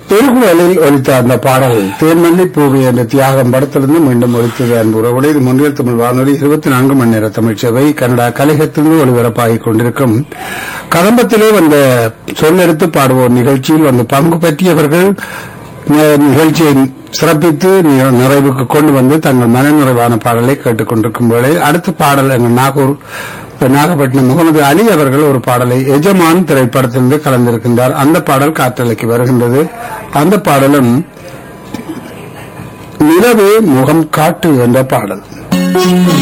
திருக்குறளில் ஒலித்த அந்த பாடல் தேன்மல்லி பூவி என்ற தியாகம் படத்திலிருந்து மீண்டும் ஒலித்தது அன்புறவுடைய இது முன்னில் தமிழ் வானொலி இருபத்தி நான்கு மணி நேர தமிழ் சேவை கனடா கலையகத்திலிருந்து ஒளிபரப்பாகிக் கொண்டிருக்கும் கதம்பத்திலே வந்த சொல்லெடுத்து பாடுவோர் நிகழ்ச்சியில் வந்து பங்கு பற்றியவர்கள் நி- நிகழ்ச்சியை சிறப்பித்து நி- நிறைவுக்கு கொண்டு வந்து தங்கள் மனநிறைவான பாடலை கேட்டுக்கொண்டிருக்கும் வேளை அடுத்த பாடல் எங்கள் நாகூர் நாகப்பட்டினம் முகமது அலி அவர்கள் ஒரு பாடலை எஜமான் திரைப்படத்திலிருந்து கலந்திருக்கின்றார் அந்த பாடல் காற்றலைக்கு வருகின்றது அந்த பாடலும் நிலவே முகம் காட்டு என்ற பாடல்